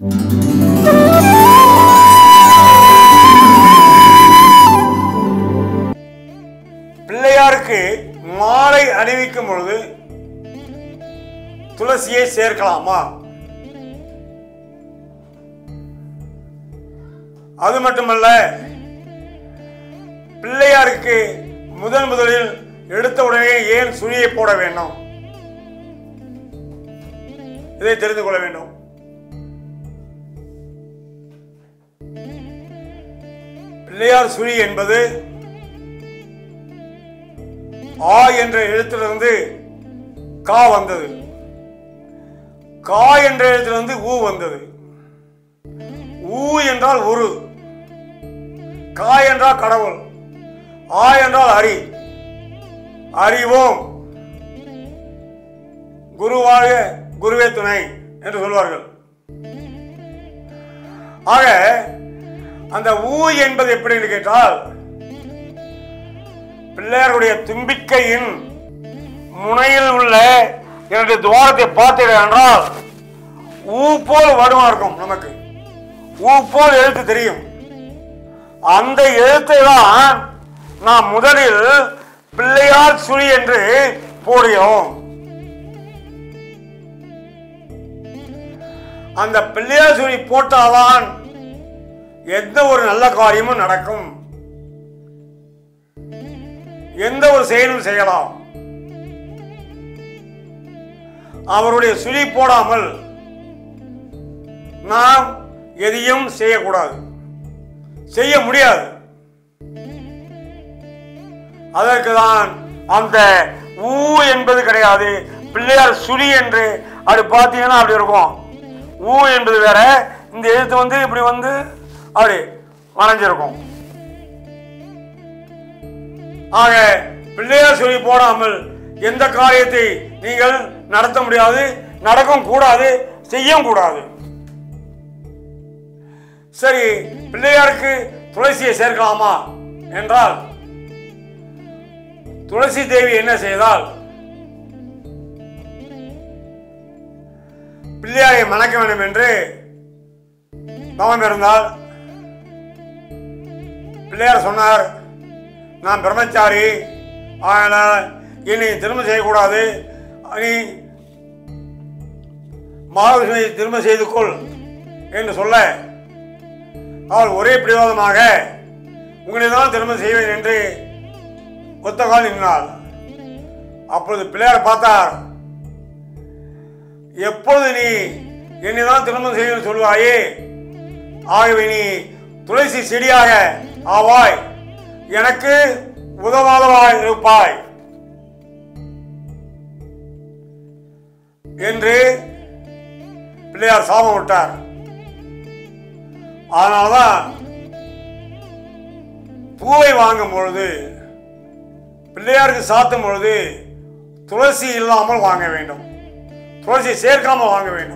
பிள்ளையாருக்கு மாலை அணிவிக்கும் பொழுது துளசியை சேர்க்கலாமா அது மட்டுமல்ல பிள்ளையாருக்கு முதன் முதலில் எடுத்த உடனே ஏன் சுழியை போட வேண்டும் இதை தெரிந்து கொள்ள வேண்டும் பிள்ளையார் சுழி என்பது ஆ என்ற எழுத்திலிருந்து கா வந்தது கா என்ற எழுத்திலிருந்து ஊ வந்தது ஊ என்றால் உரு கா என்றால் கடவுள் ஆ என்றால் அறி அறிவோம் குருவாக குருவே துணை என்று சொல்வார்கள் ஆக அந்த ஊ என்பது எப்படி என்று கேட்டால் பிள்ளையாருடைய தும்பிக்கையின் முனையில் உள்ள இரண்டு துவாரத்தை பார்த்தீர்கள் என்றால் ஊ போல் வடுமா இருக்கும் நமக்கு ஊ போல் எழுத்து தெரியும் அந்த எழுத்தை தான் நாம் முதலில் பிள்ளையார் சுழி என்று போடுகிறோம் அந்த பிள்ளையார் சுழி போட்டால்தான் எந்த ஒரு நல்ல காரியமும் நடக்கும் எந்த ஒரு செயலும் செய்யலாம் அவருடைய சுழி போடாமல் நாம் எதையும் செய்யக்கூடாது செய்ய முடியாது அதற்கு தான் அந்த ஊ என்பது கிடையாது பிள்ளையார் சுழி என்று அப்படி பார்த்தீங்கன்னா அப்படி இருக்கும் ஊ என்பது வேற இந்த எழுத்து வந்து இப்படி வந்து அப்படி வளைஞ்சிருக்கும் ஆக பிள்ளையார் சொல்லி போடாமல் எந்த காரியத்தை நீங்கள் நடத்த முடியாது நடக்கவும் கூடாது செய்யவும் கூடாது சரி பிள்ளையாருக்கு துளசியை சேர்க்கலாமா என்றால் துளசி தேவி என்ன செய்தால் பிள்ளையாரை மணக்க வேண்டும் என்று தவம் இருந்தால் பிள்ளையார் சொன்னார் நான் பிரம்மச்சாரி அதனால் இனி திரும்ப செய்யக்கூடாது நீ மகாவிஷ்ணுவை திரும்ப செய்து கொள் என்று சொல்ல அவள் ஒரே பிடிவாதமாக உங்களை தான் திரும்ப செய்வேன் என்று ஒத்த கால் நின்றாள் அப்பொழுது பிள்ளையார் பார்த்தார் எப்பொழுது நீ என்னை தான் திருமணம் செய்யணும் சொல்வாயே ஆகவே நீ துளசி செடியாக ஆவாய் எனக்கு உதவாதவாய் இருப்பாய் என்று பிள்ளையார் சாபம் விட்டார் அதனால்தான் பூவை வாங்கும் பொழுது பிள்ளையாருக்கு சாத்தும் பொழுது துளசி இல்லாமல் வாங்க வேண்டும் துளசி சேர்க்காமல் வாங்க வேண்டும்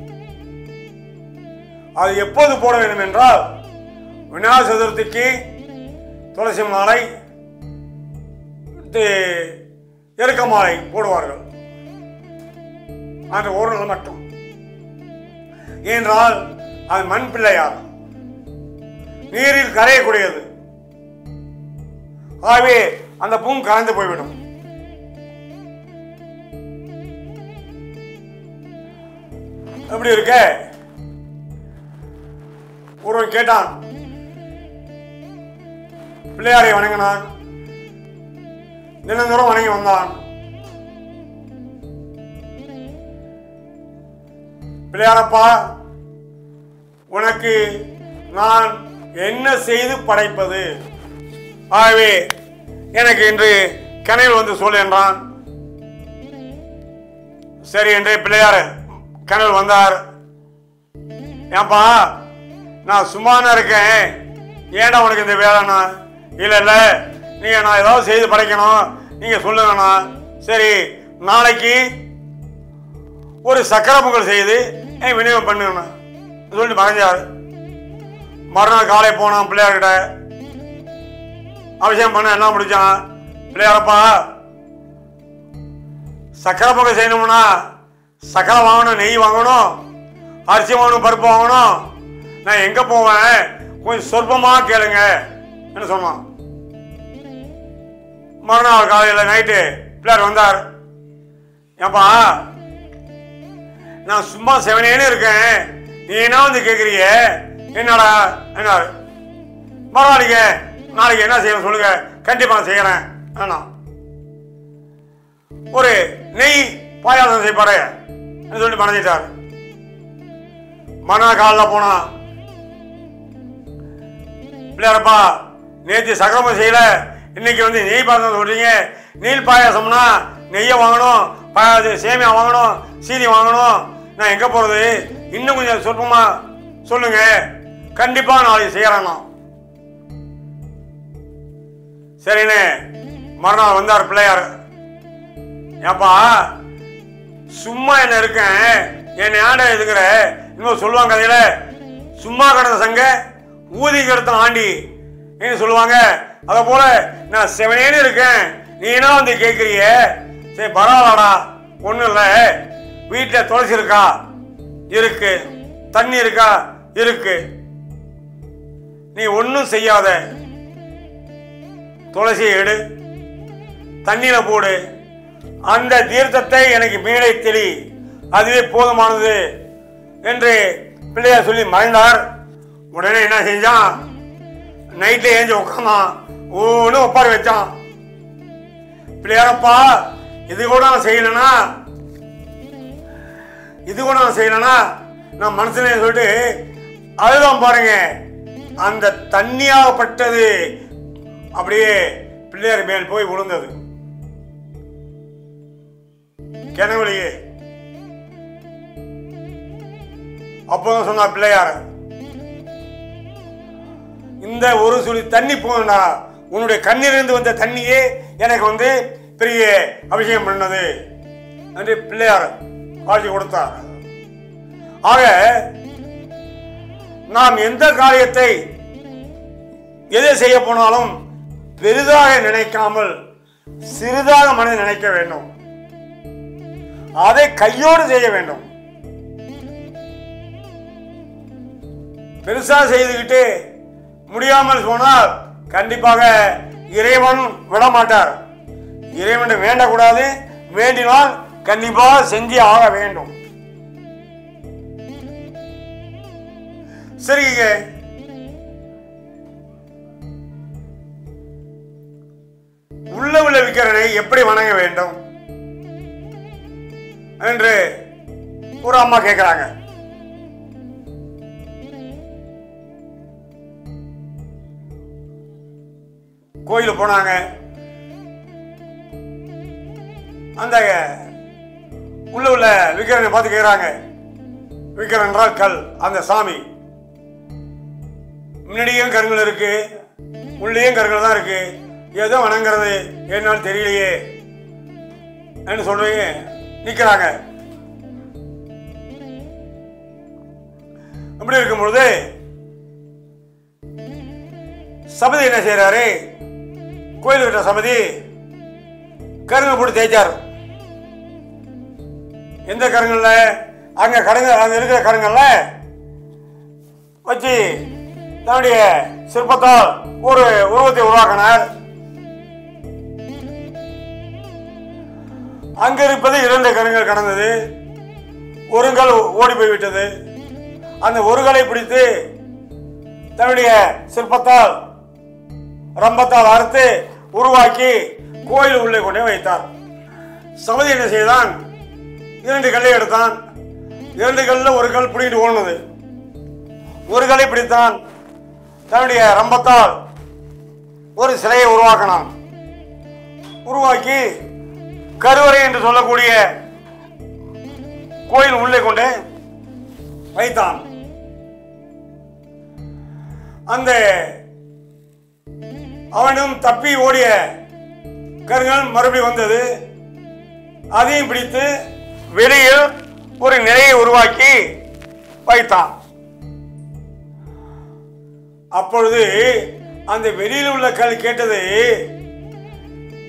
அது எப்போது போட வேண்டும் என்றால் விநாயகர் சதுர்த்திக்கு துளசி மாலை தி- எருக்க மாலை போடுவார்கள் அன்று ஒரு நாள் மட்டும் ஏனென்றால் அது மண் பிள்ளையார் நீரில் கரையக்கூடியது ஆகவே அந்த பூம் கரைந்து போய்விடும் எப்படி இருக்க ஒருவன் கேட்டான் பிள்ளையாரை வணங்கினான் தினந்தோறும் வணங்கி வந்தான் பிள்ளையாரப்பா உனக்கு நான் என்ன செய்து படைப்பது ஆகவே எனக்கு இன்று கனவில் வந்து சொல் என்றான் சரி என்று பிள்ளையார் கனவில் வந்தார் ஏன்பா நான் சும்மானா இருக்கேன் ஏன்டா உனக்கு இந்த வேலைண்ணா இல்லை இல்லை நீங்கள் நான் ஏதாவது செய்து படைக்கணும் நீங்கள் சொல்லுங்கண்ணா சரி நாளைக்கு ஒரு சக்கரை பொங்கல் செய்து ஏன் விநியோகம் பண்ணுங்கண்ணா சொல்லிட்டு மறைஞ்சார் மறுநாள் காலை போனான் பிள்ளையார்கிட்ட அபிஷேகம் பண்ண என்ன முடிச்சான் பிள்ளையாரப்பா சக்கரை பொங்கல் செய்யணும்னா சக்கரை வாங்கணும் நெய் வாங்கணும் அரிசி வாங்கணும் பருப்பு வாங்கணும் நான் எங்க போவேன் கொஞ்சம் சொற்பமா கேளுங்க என்ன சொன்னான் மறுநாள் காலையில் நைட்டு பிள்ளையார் வந்தார் ஏப்பா நான் சும்மா செவனேன்னு இருக்கேன் நீ என்ன வந்து கேட்குறிய என்னடா என்னாரு பரவாயில்லைங்க நாளைக்கு என்ன செய்யணும் சொல்லுங்க கண்டிப்பா நான் செய்யறேன் வேணாம் ஒரு நெய் பாயாசம் செய்ப்பாரு சொல்லி மறந்துட்டார் மறுநாள் காலையில் போனா பிள்ளையாரப்பா நேற்று சகரமம் செய்யல இன்னைக்கு வந்து நெய் பாயாசம் சொல்றீங்க நெய் பாயாசம்னா நெய்யை வாங்கணும் பாயாச சேமியா வாங்கணும் சீனி வாங்கணும் நான் எங்க போறது இன்னும் கொஞ்சம் சொற்பமா சொல்லுங்க கண்டிப்பா நாளைக்கு செய்யறேன் நான் சரிண்ணே மறுநாள் வந்தார் பிள்ளையார் ஏப்பா சும்மா என்ன இருக்கேன் என்னை ஆண்ட இருக்கிற இன்னும் சொல்லுவாங்க கதையில சும்மா கிடந்த சங்க ஊதி கிடத்த ஆண்டி என்ன சொல்லுவாங்க அதை போல நான் செவனேன்னு இருக்கேன் நீ என்ன வந்து கேட்குறிய சரி பரவாயில்லடா ஒன்றும் இல்லை வீட்டில் துளசி இருக்கா இருக்கு தண்ணி இருக்கா இருக்கு நீ ஒன்றும் செய்யாத துளசியை எடு தண்ணீர போடு அந்த தீர்த்தத்தை எனக்கு மேடை தெளி அதுவே போதுமானது என்று பிள்ளையார் சொல்லி மறைந்தார் உடனே என்ன செஞ்சான் நைட்ல ஏஞ்சி உட்காந்தான் ஒன்று ஒப்பாரி வச்சான் பிள்ளையாரப்பா இது கூட நான் செய்யலனா இது கூட நான் செய்யலனா நான் மனசுல சொல்லிட்டு அதுதான் பாருங்க அந்த தண்ணியாகப்பட்டது அப்படியே பிள்ளையார் மேல் போய் விழுந்தது கிணவுலையே அப்போதான் சொன்னார் பிள்ளையார் இந்த ஒரு சுழி தண்ணி போனா உன்னுடைய கண்ணிலிருந்து வந்த தண்ணியே எனக்கு வந்து பெரிய அபிஷேகம் பண்ணது என்று பிள்ளையார் காட்சி கொடுத்தார் ஆக நாம் எந்த காரியத்தை எதை செய்ய போனாலும் பெரிதாக நினைக்காமல் சிறிதாக மனதில் நினைக்க வேண்டும் அதை கையோடு செய்ய வேண்டும் பெருசா செய்துக்கிட்டு முடியாமல் போனால் கண்டிப்பாக இறைவன் விட மாட்டார் இறைவன் வேண்டக்கூடாது வேண்டினால் கண்டிப்பாக செஞ்சு ஆக வேண்டும் சரிங்க உள்ள உள்ள விக்கிரனை எப்படி வணங்க வேண்டும் என்று ஒரு அம்மா கேட்கிறாங்க கோயிலுக்கு போனாங்க அந்த உள்ள உள்ள விக்கிரனை பார்த்து கேட்குறாங்க விக்கிரன் என்றால் கல் அந்த சாமி முன்னாடியும் கருங்கல் இருக்கு உள்ளேயும் கருங்கல் தான் இருக்கு ஏதோ வணங்குறது என்னால் தெரியலையே என்று சொல்லி நிற்கிறாங்க அப்படி இருக்கும் பொழுது சபதி என்ன செய்யறாரு கோயில் கிட்ட சபதி கருங்கல் போட்டு தேய்ச்சார் எந்த கருங்கல்ல அங்க கருங்க அங்க இருக்கிற கருங்கல்ல வச்சு தன்னுடைய சிற்பத்தால் ஒரு உருவத்தை உருவாக்கினார் அங்க இருப்பது இரண்டு கருங்கல் கடந்தது ஒரு கல் ஓடி போய்விட்டது அந்த ஒரு கலை பிடித்து தன்னுடைய சிற்பத்தால் ரம்பத்தால் அறுத்து உருவாக்கி கோயில் உள்ளே கொண்டே வைத்தார் சபதி என்ன செய்தான் இரண்டு கல்லை எடுத்தான் இரண்டு கல்ல ஒரு கல் பிடிக்கிட்டு ஓடுனது ஒரு கலை பிடித்தான் தன்னுடைய ரம்பத்தால் ஒரு சிலையை உருவாக்கினான் உருவாக்கி கருவறை என்று சொல்லக்கூடிய கோயில் உள்ளே கொண்டு வைத்தான் அந்த அவனும் தப்பி ஓடிய கருங்கல் மறுபடியும் வந்தது அதையும் பிடித்து வெளியில் ஒரு நிலையை உருவாக்கி வைத்தான் அப்பொழுது அந்த வெளியில் உள்ள கல் கேட்டது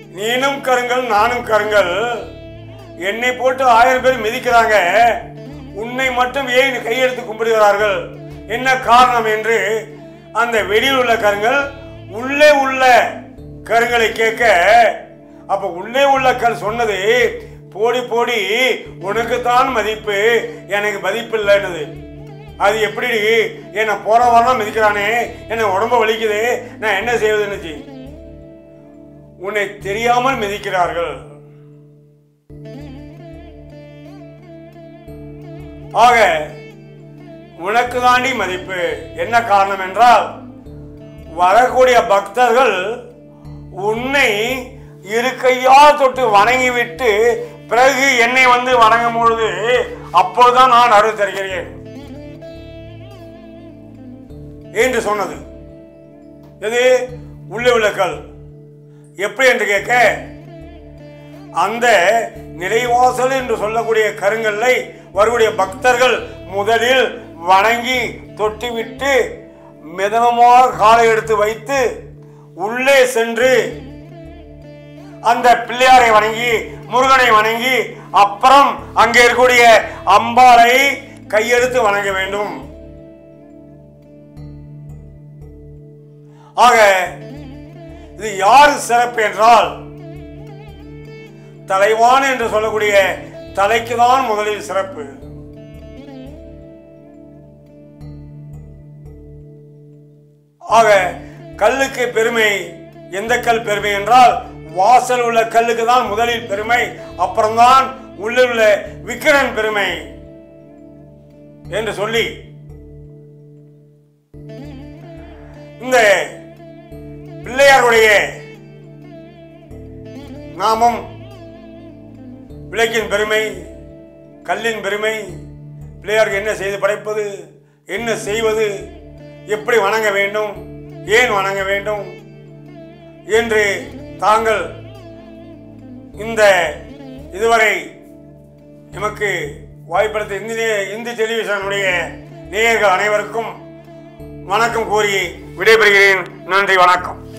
நீனும் கருங்கல் நானும் கருங்கல் என்னை போட்டு ஆயிரம் பேர் மிதிக்கிறாங்க உன்னை மட்டும் ஏன் கையெடுத்து கும்பிடுகிறார்கள் என்ன காரணம் என்று அந்த வெளியில் உள்ள கருங்கள் உள்ளே உள்ள கருங்களை கேட்க அப்ப உள்ளே உள்ள கல் சொன்னது போடி போடி உனக்குத்தான் மதிப்பு எனக்கு மதிப்பு இல்லைன்னுது அது எப்படி என்னை போற வரலாம் மிதிக்கிறானே என்னை உடம்ப வலிக்குது நான் என்ன செய்வதுன்னு உன்னை தெரியாமல் மிதிக்கிறார்கள் ஆக உனக்கு தாண்டி மதிப்பு என்ன காரணம் என்றால் வரக்கூடிய பக்தர்கள் உன்னை இரு கையால் தொட்டு வணங்கிவிட்டு பிறகு என்னை வந்து வணங்கும் பொழுது அப்போதுதான் நான் அருள் தருகிறேன் என்று சொன்னது எது உள்ளே உள்ள கல் எப்படி என்று கேட்க அந்த நிலைவாசல் என்று சொல்லக்கூடிய கருங்கல்லை வரக்கூடிய பக்தர்கள் முதலில் வணங்கி தொட்டுவிட்டு மிதமாக காலை எடுத்து வைத்து உள்ளே சென்று அந்த பிள்ளையாரை வணங்கி முருகனை வணங்கி அப்புறம் அங்கே இருக்கக்கூடிய அம்பாளை கையெடுத்து வணங்க வேண்டும் ஆக இது யார் சிறப்பு என்றால் தலைவான் என்று சொல்லக்கூடிய தலைக்கு தான் முதலில் சிறப்பு ஆக கல்லுக்கு பெருமை எந்த கல் பெருமை என்றால் வாசல் உள்ள கல்லுக்கு தான் முதலில் பெருமை அப்புறம்தான் உள்ளே உள்ள விக்கிரன் பெருமை என்று சொல்லி இந்த பிள்ளையாருடைய நாமம் விளக்கின் பெருமை கல்லின் பெருமை பிள்ளையாருக்கு என்ன செய்து படைப்பது என்ன செய்வது எப்படி வணங்க வேண்டும் ஏன் வணங்க வேண்டும் என்று தாங்கள் இந்த இதுவரை எமக்கு வாய்ப்படுத்த இந்திய இந்தி டெலிவிஷனுடைய நேயர்கள் அனைவருக்கும் வணக்கம் கூறி விடைபெறுகிறேன் நன்றி வணக்கம்